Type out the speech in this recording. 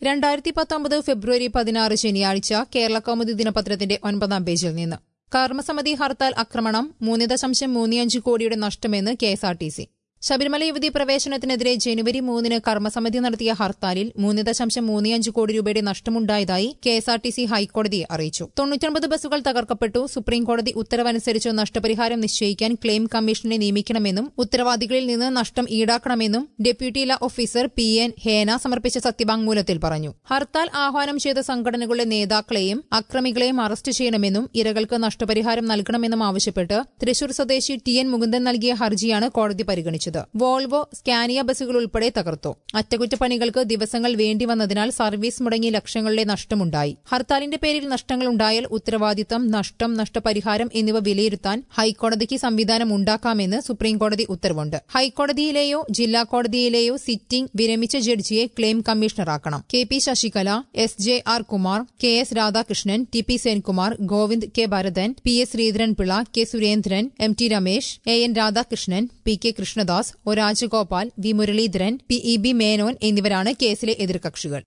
രണ്ടായിരത്തി പത്തൊമ്പത് ഫെബ്രുവരി പതിനാറ് ശനിയാഴ്ച കേരള കൗമുദി ദിനപത്രത്തിന്റെ ഒൻപതാം പേജിൽ നിന്ന് കർമ്മസമിതി ഹർത്താൽ ആക്രമണം മൂന്ന് ദശാംശം മൂന്നിയഞ്ച് കോടിയുടെ നഷ്ടമെന്ന് കെഎസ്ആർടിസി ശബരിമല യുവതി പ്രവേശനത്തിനെതിരെ ജനുവരി മൂന്നിന് കർമ്മസമിതി നടത്തിയ ഹർത്താലിൽ മൂന്ന് ദശാംശം മൂന്നിയഞ്ച് കോടി രൂപയുടെ നഷ്ടമുണ്ടായതായി കെഎസ്ആർടിസി ഹൈക്കോടതിയെ അറിയിച്ചു തൊണ്ണൂറ്റൊൻപത് ബസ്സുകൾ തകർക്കപ്പെട്ടു സുപ്രീംകോടതി ഉത്തരവനുസരിച്ച് നഷ്ടപരിഹാരം നിശ്ചയിക്കാൻ ക്ലെയിം കമ്മീഷനെ നിയമിക്കണമെന്നും ഉത്തരവാദികളിൽ നിന്ന് നഷ്ടം ഈടാക്കണമെന്നും deputy law officer P N Hena സമർപ്പിച്ച സത്യവാങ്മൂലത്തിൽ പറഞ്ഞു ഹർത്താൽ ആഹ്വാനം ചെയ്ത സംഘടനകളുടെ നേതാക്കളെയും അക്രമികളെയും അറസ്റ്റ് ചെയ്യണമെന്നും ഇരകൾക്ക് നഷ്ടപരിഹാരം നൽകണമെന്നും ആവശ്യപ്പെട്ട് തൃശൂർ സ്വദേശി ടി എൻ മുകുന്ദൻ നൽകിയ ഹർജിയാണ് കോടതി പരിഗണിച്ചത് വോൾവോ സ്കാനിയ ബസ്സുകൾ ഉൾപ്പെടെ തകർത്തു അറ്റകുറ്റപ്പണികൾക്ക് ദിവസങ്ങൾ വേണ്ടിവന്നതിനാൽ സർവീസ് മുടങ്ങി ലക്ഷങ്ങളുടെ നഷ്ടമുണ്ടായി ഹർത്താലിന്റെ പേരിൽ നഷ്ടങ്ങളുണ്ടായാൽ ഉത്തരവാദിത്തം നഷ്ടം നഷ്ടപരിഹാരം എന്നിവ വിലയിരുത്താൻ ഹൈക്കോടതിക്ക് സംവിധാനം ഉണ്ടാക്കാമെന്ന് സുപ്രീംകോടതി ഉത്തരവുണ്ട് ഹൈക്കോടതിയിലെയോ ജില്ലാ കോടതിയിലെയോ സിറ്റിംഗ് വിരമിച്ച ജഡ്ജിയെ ക്ലെയിം കമ്മീഷണറാക്കണം K P Sasikala S J R Kumar K S Radhakrishnan T P Senkumar Govind K Bharathan P S Sreedharan Pillai K Surendran M T Ramesh A N Radhakrishnan P K Krishnadas O Rajagopal V Muraleedharan P E B Menon എന്നിവരാണ് കേസിലെ എതിർകക്ഷികൾ